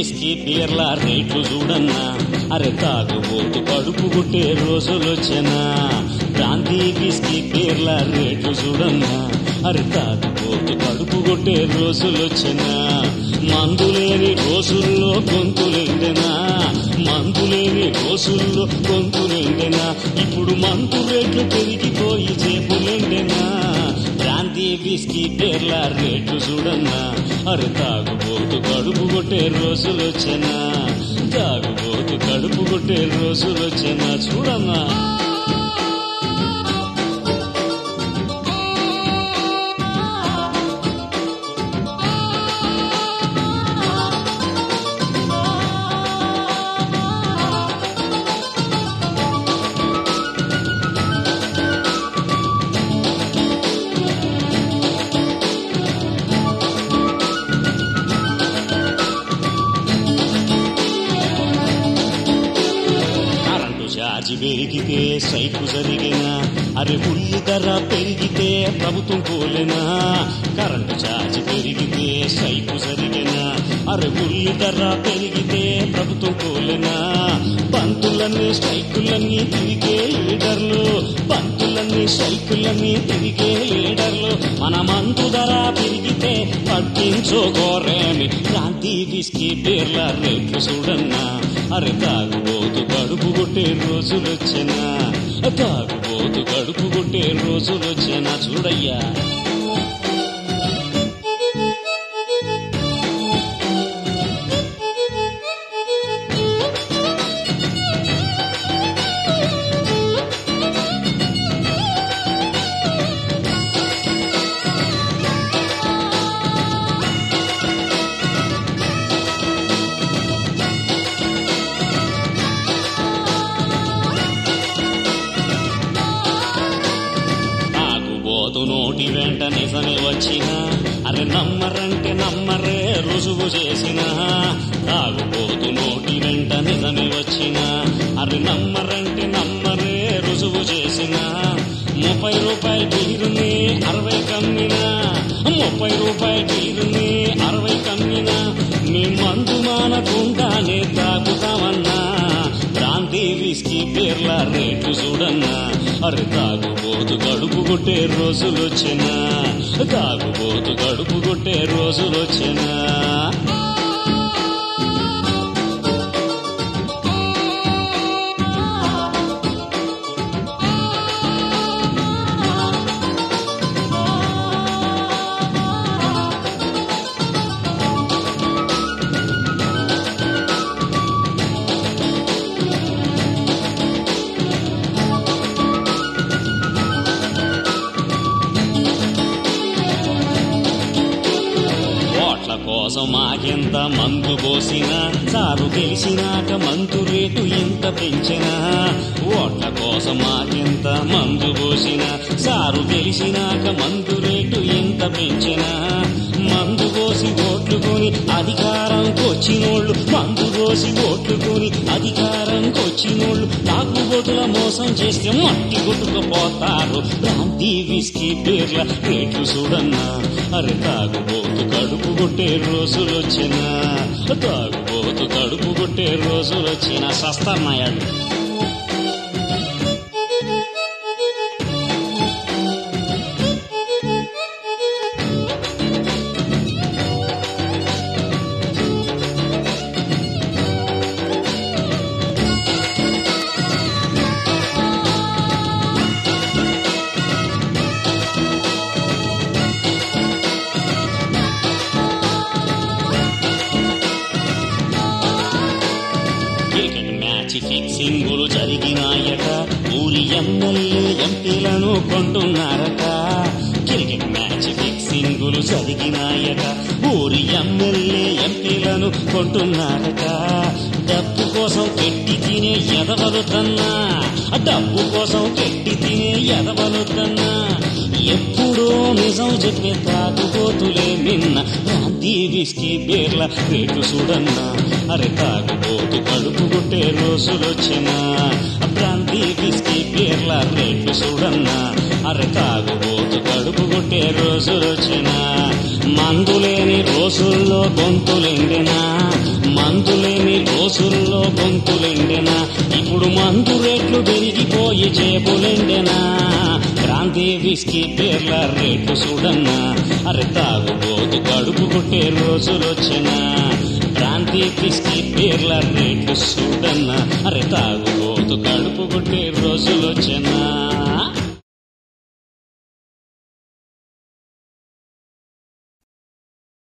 whisky Beerla రేట్లు చూడన్నా అరే తాగుబోతు కడుపు కొట్టే రోజులొచ్చనా బ్రాంతి విస్కీ బీర్ల రేట్లు చూడన్నా అరే తాగుబోతు కడుపు కొట్టే రోజులొచ్చనా మందులేని రోజుల్లో గొంతులెండెనా మందులేని రోజుల్లో గొంతులెండెనా ఇప్పుడు మందు రేట్లు పెరిగిపోయి చేపులెండెనా బ్రాంతి విస్కీ పేర్ల రేట్లు చూడన్నా అరే తాగుబోతు కడుపు కొట్టే రోజులొచ్చనా తాగుబోతు కడుపు కొట్టే రోజులొచ్చనా చూడన్నా కరెంటు ఛార్జి పెరిగితే సైకు జరిగినా అరే ఉల్లి ధర పెరిగితే ప్రభుత్వం పోలేనా కరెంటు ఛార్జి పెరిగితే సైకు జరిగినా అరే ఉల్లి ధర పెరిగితే ప్రభుత్వం పోలేనా బంతులన్నీ స్ట్రైకులన్నీ తిరిగే లీడర్లు బంతులన్నీ స్ట్రైకులన్నీ తిరిగే లీడర్లు మన మందు ధర పెరిగితే పట్టించుకోరేమి క్రాంతి విస్కీ పేర్ల రేట్లు చూడన్నా అరే తాగుబోతు కడుపు కొట్టే రోజులొచ్చనా తాగుబోతు కడుపు కొట్టే రోజులొచ్చనా చూడయ్యా తాగుబోతు నోటి వెంట నిజమే వచ్చినా అరే నమ్మరంటే నమ్మరే రుజువు చేసిన తాగుబోతు నోటి వెంట నిజమే వచ్చినా అరే నమ్మరంటే నమ్మరే రుజువు చేసిన ముప్పై రూపాయల బీరుని అరవై కమ్మినా ముప్పై రూపాయల బీరుని అరవై కమ్మినా మీ మందు మానకుండానే తాగుతామన్నా బ్రాంతి విస్కీ పేర్ల రేటు చూడన్నా అరే తాగుబోతు గడుపు కొట్టే రోజులొచ్చినా తాగుబోతు గడుపు కొట్టే రోజులొచ్చినా ఓట్ల కోసం మాకెంత మందు పోసినా సారు గెలిచినాక మందు రేటు ఎంత పెంచినా ఓట్ల కోసం మాకెంత మందు పోసినా సారు గెలిచినాక మందు రేటు ఎంత పెంచినా మందు పోసి ఓట్లు కొని అధికారంకి వచ్చినోళ్ళు మందు పోసి ఓట్లు కొని అధికారంకి వచ్చినోళ్ళు నాకు ఓటుల మోసం చేస్తే మట్టి కొట్టుకుపోతారు ప్రాంతి విస్కీ పేర్ల రేట్లు చూడన్నా అరే తాగుబోతు కడుపు కొట్టే రోజులొచ్చినా తాగుబోతు కడుపు కొట్టే రోజులొచ్చినా సస్తన్నాయాడు క్రికెట్ మ్యాచ్ ఫిక్సింగులు జరిగినాయట ఊరి ఎమ్మెల్యే ఎంపీలను కొంటున్నారట క్రికెట్ మ్యాచ్ ఫిక్సింగులు జరిగినాయట ఊరి ఎమ్మెల్యే ఎంపీలను కొంటున్నారట డబ్బు కోసం పెట్టి తినే ఎదవలుతన్నా డబ్బు కోసం పెట్టి తినే ఎదవలుతన్నా ఎప్పుడో నిజం చెప్పే తాగుబోతులే నిన్న ప్రాంతి విస్కీ బీర్ల రేటు చూడన్నా అరే తాగుబోతు కడుపు కొట్టే రోజులొచ్చినా ప్రాంతి విస్కీ బీర్ల రేటు చూడన్నా అరే తాగుబోతు కడుపు కొట్టే రోజులొచ్చినా మందులేని రోజుల్లో గొంతులెండినా మందులేని రోజుల్లో గొంతులెండెనా ఇప్పుడు మందు రేట్లు పెరిగిపోయి చేపులెండెనా క్రాంతి విస్కీ పేర్ల రేట్లు చూడన్నా అరే తాగుబోతు కడుపు కొట్టే రోజులొచ్చినా క్రాంతి విస్కీ పేర్ల రేట్లు చూడన్నా అరే తాగుబోతు కడుపు కొట్టే రోజులొచ్చినా